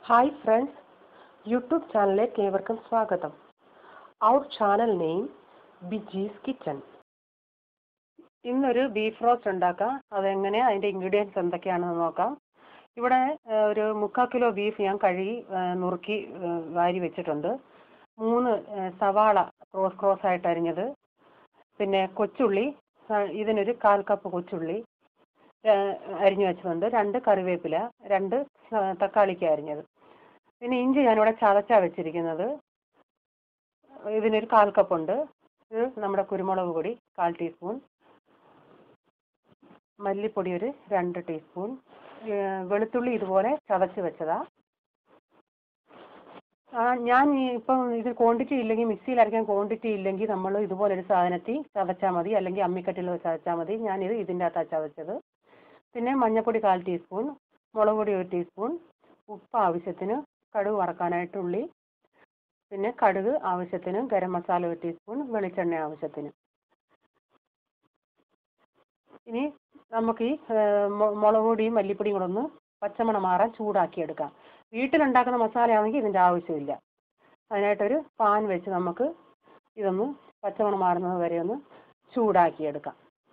hi friends YouTube ചാനലിലേക്ക് ഏവർക്കും സ്വാഗതം അവർ ചാനൽ നെയിം ബിജീസ് കിച്ചൺ ഇന്നൊരു ബീഫ് റോസ്റ്റ് ഉണ്ടാക്കാം അതെങ്ങനെ അതിൻ്റെ ഇൻഗ്രീഡിയൻസ് എന്തൊക്കെയാണെന്ന് നോക്കാം ഇവിടെ ഏഹ്, ഒരു മുക്കാൽ കിലോ ബീഫ് ഞാൻ കഴുകി ഏഹ്, നുറുക്കി ഏഹ്, വാരി വെച്ചിട്ടുണ്ട് മൂന്ന് ഏഹ്, സവാള ക്രോസ് ക്രോസ് ആയിട്ട് അരിഞ്ഞത് പിന്നെ കൊച്ചുള്ളി ഏഹ്, ഇതിനൊരു കാൽ കപ്പ് കൊച്ചുള്ളി ഏഹ്, അരിഞ്ഞു വെച്ചിട്ടുണ്ട് രണ്ട് കറിവേപ്പില രണ്ട് സ- തക്കാളിക്ക അരിഞ്ഞത് പിന്നെ ഇഞ്ചി ഞാനിവിടെ ചതച്ചാ വെച്ചിരിക്കുന്നത് ഇതിനൊരു കാൽ കപ്പുണ്ട് ഇത് നമ്മുടെ കുരുമുളക് പൊടി കാൽ ടീസ്പൂൺ മല്ലിപ്പൊടി ഒരു രണ്ട് ടീസ്പൂൺ ഏഹ് വെളുത്തുള്ളി ഇതുപോലെ ചതച്ച് വെച്ചതാ ആ ഞാൻ ഈ ഇപ്പം ഇത് ക്വാണ്ടിറ്റി ഇല്ലെങ്കിൽ മിക്സിയിൽ അരയ്ക്കാൻ ക്വാണ്ടിറ്റി ഇല്ലെങ്കിൽ നമ്മൾ ഇതുപോലൊരു സാധനത്തിൽ ചതച്ചാൽ മതി അല്ലെങ്കിൽ അമ്മിക്കട്ടിൽ ചതച്ചാൽ മതി ഞാനിത് ഇതിൻ്റെ അകത്താണ് ചതച്ചത് പിന്നെ മഞ്ഞൾപ്പൊടി കാൽ ടീസ്പൂൺ മുളക് പൊടി ഒരു ടീസ്പൂൺ ഉപ്പ് ആവശ്യത്തിന് കടുക് വറക്കാനായിട്ട് ഉള്ളി പിന്നെ കടുക് ആവശ്യത്തിന് ഗരം മസാല ഒരു ടീസ്പൂൺ വെളിച്ചെണ്ണ ആവശ്യത്തിന് ഇനി നമുക്ക് ഈ ഏഹ്, മു- മുളക് പൊടിയും മല്ലിപ്പൊടിയും കൂടെ ഒന്ന് പച്ചമണം മാറാൻ ചൂടാക്കിയെടുക്കാം വീട്ടിലുണ്ടാക്കുന്ന മസാലയാണെങ്കിൽ ഇതിൻ്റെ ആവശ്യമില്ല അതിനായിട്ടൊരു പാൻ വെച്ച് നമുക്ക് ഇതൊന്ന് പച്ചമണം മാറുന്നത് വരെ ഒന്ന് ചൂടാക്കിയെടുക്കാം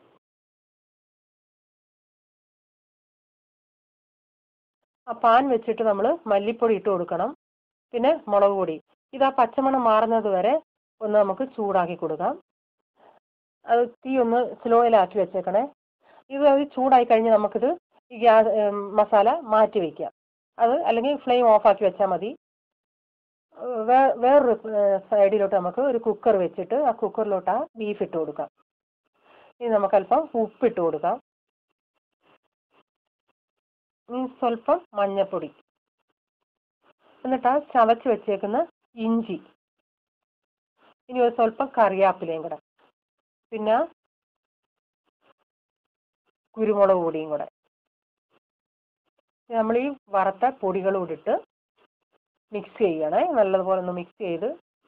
ആ പാൻ വെച്ചിട്ട് നമ്മൾ മല്ലിപ്പൊടി ഇട്ട് കൊടുക്കണം പിന്നെ മുളക് പൊടി ഇത് ആ പച്ചമണം മാറുന്നത് വരെ ഒന്ന് നമുക്ക് ചൂടാക്കി കൊടുക്കാം അത് തീ ഒന്ന് സ്ലോയിലാക്കി വെച്ചേക്കണേ ഇത് അത് ചൂടായി കഴിഞ്ഞ് നമുക്കിത് ഈ ഗ്യാസ് മസാല മാറ്റി വയ്ക്കാം അത് അല്ലെങ്കിൽ ഫ്ലെയിം ഓഫാക്കി വെച്ചാൽ മതി ഏഹ് വേ വേറൊരു സൈഡിലോട്ട് നമുക്ക് ഒരു കുക്കർ വെച്ചിട്ട് ആ കുക്കറിലോട്ട് ആ ബീഫ് ഇട്ട് കൊടുക്കാം ഇനി നമുക്ക് അല്പം ഉപ്പിട്ട് കൊടുക്കാം ഇനി സ്വല്പം മഞ്ഞൾപ്പൊടി എന്നിട്ട് ആ ചതച്ച് വെച്ചേക്കുന്ന ഇഞ്ചി ഇനി ഒരു സ്വല്പം കറിവേപ്പിലയും കൂടെ പിന്നെ കുരുമുളക് പൊടിയും കൂടെ നമ്മൾ ഈ വറുത്ത പൊടികളും കൂടി ഇട്ട് മിക്സ് ചെയ്യണേ നല്ലതുപോലെ ഒന്ന് മിക്സ് ചെയ്ത്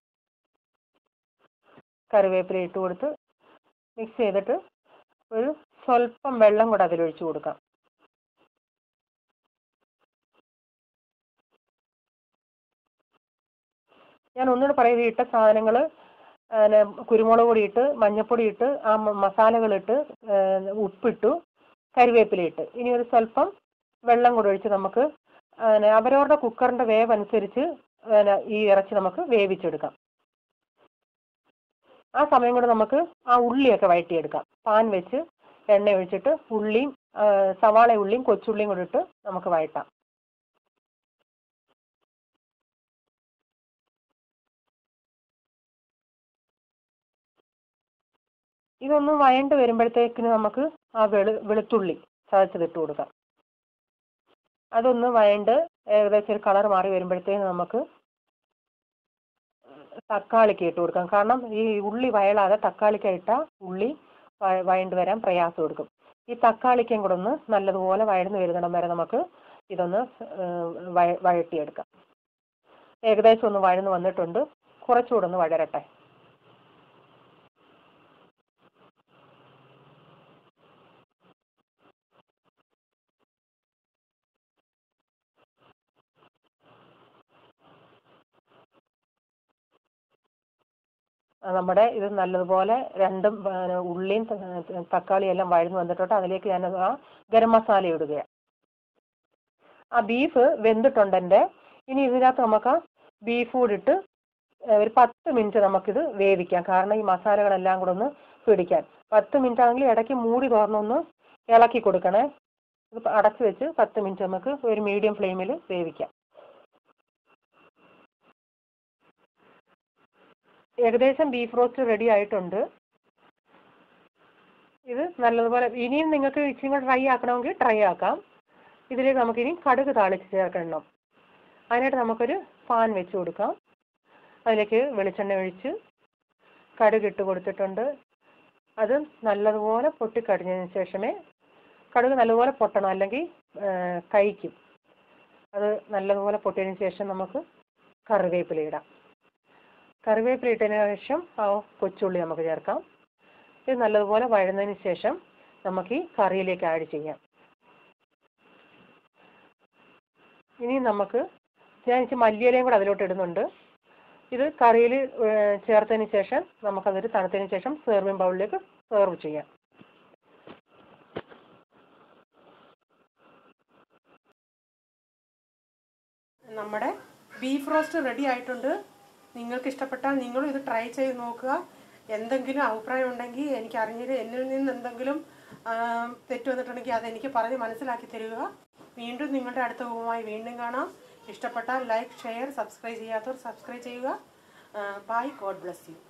കറിവേപ്പില ഇട്ട് കൊടുത്ത് മിക്സ് ചെയ്തിട്ട് ഒരു സ്വല്പം വെള്ളം കൂടെ അതിലൊഴിച്ച് കൊടുക്കാം ഞാൻ ഒന്നുകൂടെ പറയുന്നത് ഈ ഇട്ട സാധനങ്ങൾ കുരുമുളക് പൊടി ഇട്ട് മഞ്ഞൾപ്പൊടി ഇട്ട് ആ മ- മസാലകളിട്ട് ഏഹ് ഉപ്പിട്ടു കരിവേപ്പില ഇട്ട് ഇനി ഒരു സ്വല്പം വെള്ളം കൂടെ ഒഴിച്ച് നമുക്ക് പിന്നെ അവരവരുടെ കുക്കറിൻ്റെ വേവ് അനുസരിച്ച് പിന്നെ ഈ ഇറച്ചി നമുക്ക് വേവിച്ചെടുക്കാം ആ സമയം കൊണ്ട് നമുക്ക് ആ ഉള്ളിയൊക്കെ വഴറ്റിയെടുക്കാം പാൻ വെച്ച് എണ്ണ ഒഴിച്ചിട്ട് ഉള്ളിയും ആ, സവാള ഉള്ളിയും കൊച്ചുള്ളിയും കൂടെ ഇട്ട് നമുക്ക് വഴറ്റാം ഇതൊന്ന് വഴണ്ട് വരുമ്പോഴത്തേക്കിന് നമുക്ക് ആ വെളു വെളുത്തുള്ളി ചതച്ചതിട്ട് കൊടുക്കാം അതൊന്ന് വഴണ്ട് ഏകദേശം ഒരു കളർ മാറി വരുമ്പോഴത്തേക്ക് നമുക്ക് തക്കാളിക്ക് ഇട്ട് കൊടുക്കാം കാരണം ഈ ഉള്ളി വയലാതെ തക്കാളിക്ക ഇട്ടാൽ ഉള്ളി വ- വഴണ്ട് വരാൻ പ്രയാസം കൊടുക്കും ഈ തക്കാളിക്കും കൂടെ ഒന്ന് നല്ലതുപോലെ വഴന്ന് വരുന്നിടം വരെ നമുക്ക് ഇതൊന്ന് ഏഹ്, വഴ- വഴറ്റിയെടുക്കാം ഏകദേശം ഒന്ന് വഴന്ന് വന്നിട്ടുണ്ട് കുറച്ചുകൂടെ ഒന്ന് വഴരട്ടെ ആ, നമ്മുടെ ഇത് നല്ലതുപോലെ രണ്ടും ആ, ഉള്ളിയും ത- തക്കാളിയും എല്ലാം വഴന്ന് വന്നിട്ടുണ്ട് അതിലേക്ക് ഞാൻ ആ ഗരം മസാല ഇടുകയാണ് ആ ബീഫ് വെന്തിട്ടുണ്ട് എൻ്റെ ഇനി ഇതിനകത്ത് നമുക്ക് ആ ബീഫ് കൂടി ഇട്ട് ഏ, ഒരു പത്ത് മിനിറ്റ് നമുക്കിത് വേവിക്കാം കാരണം ഈ മസാലകളെല്ലാം കൂടെ ഒന്ന് പിടിക്കാൻ പത്ത് മിനിറ്റ് ആണെങ്കിൽ ഇടയ്ക്ക് മൂടി തുറന്നൊന്ന് ഇളക്കി കൊടുക്കണേ ഇത് അടച്ച് വെച്ച് പത്ത് മിനിറ്റ് നമുക്ക് ഒരു മീഡിയം ഫ്ലെയിമിൽ വേവിക്കാം ഏകദേശം ബീഫ് റോസ്റ്റ് റെഡി ആയിട്ടുണ്ട് ഇത് നല്ലതുപോലെ ഇനിയും നിങ്ങൾക്ക് ഇച്ചിരി കൂടെ ഡ്രൈ ആക്കണമെങ്കിൽ ഡ്രൈ ആക്കാം ഇതിലേക്ക് നമുക്കിനി കടുക് താളിച്ച് ചേർക്കണം അതിനായിട്ട് നമുക്കൊരു പാൻ വെച്ച് കൊടുക്കാം അതിലേക്ക് വെളിച്ചെണ്ണ ഒഴിച്ച് കടുക് ഇട്ട് കൊടുത്തിട്ടുണ്ട് അത് നല്ലതുപോലെ പൊട്ടിക്കടിഞ്ഞതിന് ശേഷമേ കടുക് നല്ലതുപോലെ പൊട്ടണം അല്ലെങ്കിൽ കഴിക്കും അത് നല്ലതുപോലെ പൊട്ടിയതിന് ശേഷം നമുക്ക് കറിവേപ്പില ഇടാം കറിവേപ്പില ഇട്ടതിന് ശേഷം ആ കൊച്ചുള്ളി നമുക്ക് ചേർക്കാം ഇത് നല്ലതുപോലെ വഴന്നതിന് ശേഷം നമുക്ക് ഈ കറിയിലേക്ക് ആഡ് ചെയ്യാം ഇനി നമുക്ക് ഞാൻ ഇച്ചിരി മല്ലിയിലയും കൂടെ അതിലോട്ട് ഇടുന്നുണ്ട് ഇത് കറിയിൽ ചേർത്തതിന് ശേഷം നമുക്കതൊരു തണുത്തതിന് ശേഷം സെർവിങ് ബൗളിലേക്ക് സെർവ് ചെയ്യാം നമ്മുടെ ബീഫ് റോസ്റ്റ് റെഡി ആയിട്ടുണ്ട് നിങ്ങൾക്ക് ഇഷ്ടപ്പെട്ടാൽ നിങ്ങളും ഇത് ട്രൈ ചെയ്ത് നോക്കുക എന്തെങ്കിലും അഭിപ്രായം ഉണ്ടെങ്കിൽ എനിക്ക് അറിഞ്ഞത് എന്നിൽ നിന്ന് എന്തെങ്കിലും ആ, തെറ്റ് വന്നിട്ടുണ്ടെങ്കിൽ അതെനിക്ക് പറഞ്ഞ് മനസ്സിലാക്കി തരിക വീണ്ടും നിങ്ങളുടെ അടുത്ത ഊവുമായി വീണ്ടും കാണാം ഇഷ്ടപ്പെട്ടാൽ ലൈക്ക് ഷെയർ സബ്സ്ക്രൈബ് ചെയ്യാത്തവർ സബ്സ്ക്രൈബ് ചെയ്യുക ബൈ ഗോഡ് ബ്ലെസ് യു